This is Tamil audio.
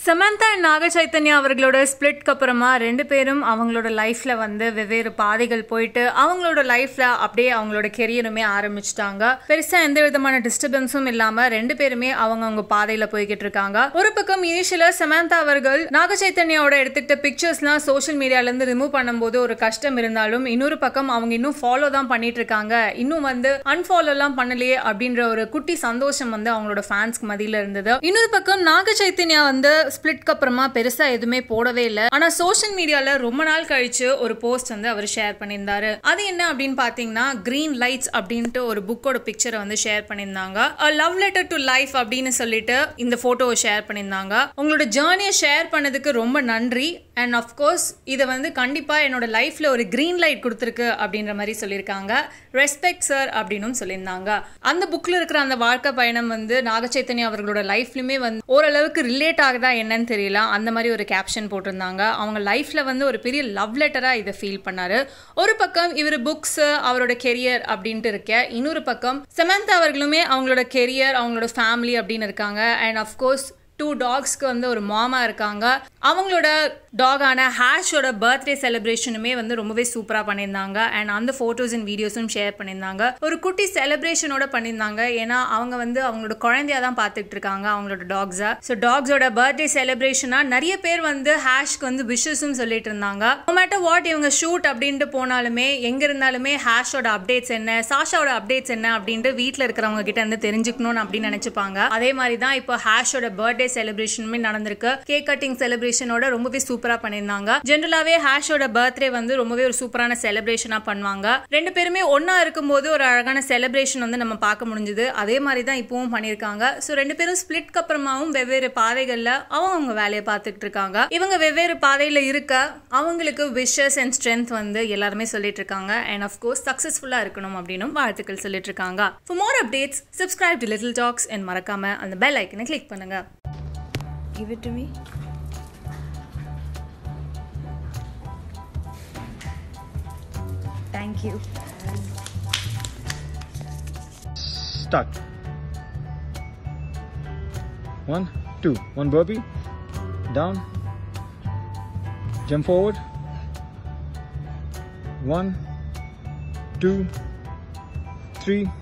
சமந்தா அண்ட் நாக சைத்தன்யா அவர்களோட ஸ்பிளிட்க்கு அப்புறமா ரெண்டு பேரும் அவங்களோட லைஃப்ல வந்து வெவ்வேறு பாதைகள் போயிட்டு அவங்களோட லைஃப்ல அப்படியே அவங்களோட கெரியருமே ஆரம்பிச்சிட்டாங்க பெருசா எந்த விதமான டிஸ்டர்பன்ஸும் இல்லாம ரெண்டு பேருமே அவங்க அவங்க பாதையில போய்கிட்டு இருக்காங்க ஒரு பக்கம் இனிஷியலா சமந்தா அவர்கள் நாக சைத்தன்யாவோட எடுத்துக்கிட்ட பிக்சர்ஸ்லாம் சோஷியல் மீடியால இருந்து ரிமூவ் பண்ணும்போது ஒரு கஷ்டம் இருந்தாலும் இன்னொரு பக்கம் அவங்க இன்னும் ஃபாலோ தான் பண்ணிட்டு இருக்காங்க இன்னும் வந்து அன்ஃபாலோ எல்லாம் பண்ணலையே அப்படின்ற ஒரு குட்டி சந்தோஷம் வந்து அவங்களோட ஃபேன்ஸ்க்கு மதியில இருந்தது இன்னொரு பக்கம் நாக சைத்தன்யா வந்து ஸ்பிளிட்க்கு அப்புறமா பெருசா எதுவுமே போடவே இல்லை ஆனா சோஷியல் மீடியால ரொம்ப நாள் கழிச்சு ஒரு போஸ்ட் வந்து அவர் ஷேர் பண்ணியிருந்தாரு அது என்ன அப்படின்னு பாத்தீங்கன்னா கிரீன் லைட்ஸ் அப்படின்ட்டு ஒரு புக்கோட பிக்சரை வந்து ஷேர் பண்ணியிருந்தாங்க லவ் லெட்டர் டு லைஃப் அப்படின்னு சொல்லிட்டு இந்த போட்டோவை ஷேர் பண்ணியிருந்தாங்க உங்களோட ஜேர்னியை ஷேர் பண்ணதுக்கு ரொம்ப நன்றி அண்ட் அஃப்கோர்ஸ் இதை வந்து கண்டிப்பா என்னோட லைஃப்ல ஒரு கிரீன் லைட் கொடுத்துருக்கு அப்படின்ற மாதிரி சொல்லியிருக்காங்க ரெஸ்பெக்ட் சார் அப்படின்னும் சொல்லியிருந்தாங்க அந்த புக்ல இருக்கிற அந்த வாழ்க்கை பயணம் வந்து நாகச்சைத்தன்யா அவர்களோட லைஃப்லயுமே வந்து ஓரளவுக்கு ரிலேட் ஆகுதா என்னன்னு தெரியல அந்த மாதிரி ஒரு கேப்ஷன் போட்டிருந்தாங்க அவங்க லைஃப்ல வந்து ஒரு பெரிய லவ் லெட்டரா இதை ஃபீல் பண்ணாரு ஒரு பக்கம் இவர் புக்ஸ் அவரோட கெரியர் அப்படின்ட்டு இருக்க இன்னொரு பக்கம் சமந்தா அவர்களுமே அவங்களோட கெரியர் அவங்களோட ஃபேமிலி அப்படின்னு இருக்காங்க அண்ட் அஃப்கோர்ஸ் டூ டாக்ஸ்க்கு வந்து ஒரு மாமா இருக்காங்க அவங்களோட டாகான ஹேஷோட பர்த்டே செலிப்ரேஷனுமே வந்து ரொம்பவே சூப்பராக பண்ணியிருந்தாங்க அண்ட் அந்த ஃபோட்டோஸ் அண்ட் வீடியோஸும் ஷேர் பண்ணியிருந்தாங்க ஒரு குட்டி செலிப்ரேஷனோட பண்ணியிருந்தாங்க ஏன்னா அவங்க வந்து அவங்களோட குழந்தையா தான் பார்த்துட்டு இருக்காங்க அவங்களோட டாக்ஸை ஸோ டாக்ஸோட பர்த்டே செலிப்ரேஷனாக நிறைய பேர் வந்து ஹேஷ்க்கு வந்து விஷஸும் சொல்லிட்டு இருந்தாங்க நோ மேட்டர் வாட் இவங்க ஷூட் அப்படின்ட்டு போனாலுமே எங்கே இருந்தாலுமே ஹேஷோட அப்டேட்ஸ் என்ன சாஷாவோட அப்டேட்ஸ் என்ன அப்படின்ட்டு வீட்டில் இருக்கிறவங்க கிட்ட இருந்து தெரிஞ்சுக்கணும்னு அப்படின்னு நினச்சிப்பாங்க அதே மாதிரி தான் இப்போ ஹேஷோட பர்த்டே செலிப்ரேஷனுமே நடந்திருக்கு கேக் கட்டிங் செலிப்ரேஷனோட ரொம்பவே சூப்பரா பண்ணியிருந்தாங்க ஜென்ரலாவே ஹேஷோட பர்த்டே வந்து ரொம்பவே ஒரு சூப்பரான செலிப்ரேஷனா பண்ணுவாங்க ரெண்டு பேருமே ஒன்னா இருக்கும்போது ஒரு அழகான செலிப்ரேஷன் வந்து நம்ம பார்க்க முடிஞ்சது அதே மாதிரி தான் இப்பவும் பண்ணியிருக்காங்க ஸோ ரெண்டு பேரும் ஸ்பிளிட்க்கு அப்புறமாவும் வெவ்வேறு பாதைகள்ல அவங்க அவங்க வேலையை பார்த்துட்டு இருக்காங்க இவங்க வெவ்வேறு பாதையில இருக்க அவங்களுக்கு விஷஸ் அண்ட் ஸ்ட்ரென்த் வந்து எல்லாருமே சொல்லிட்டு இருக்காங்க அண்ட் அஃப்கோர்ஸ் சக்சஸ்ஃபுல்லா இருக்கணும் அப்படின்னு வாழ்த்துக்கள் சொல்லிட்டு இருக்காங்க for more updates subscribe to little talks and மறக்காம அந்த பெல் ஐக்கனை கிளிக் பண்ணுங்க Give it to me. Thank you. Start. One, two. One burpee. Down. Jump forward. One, two, three,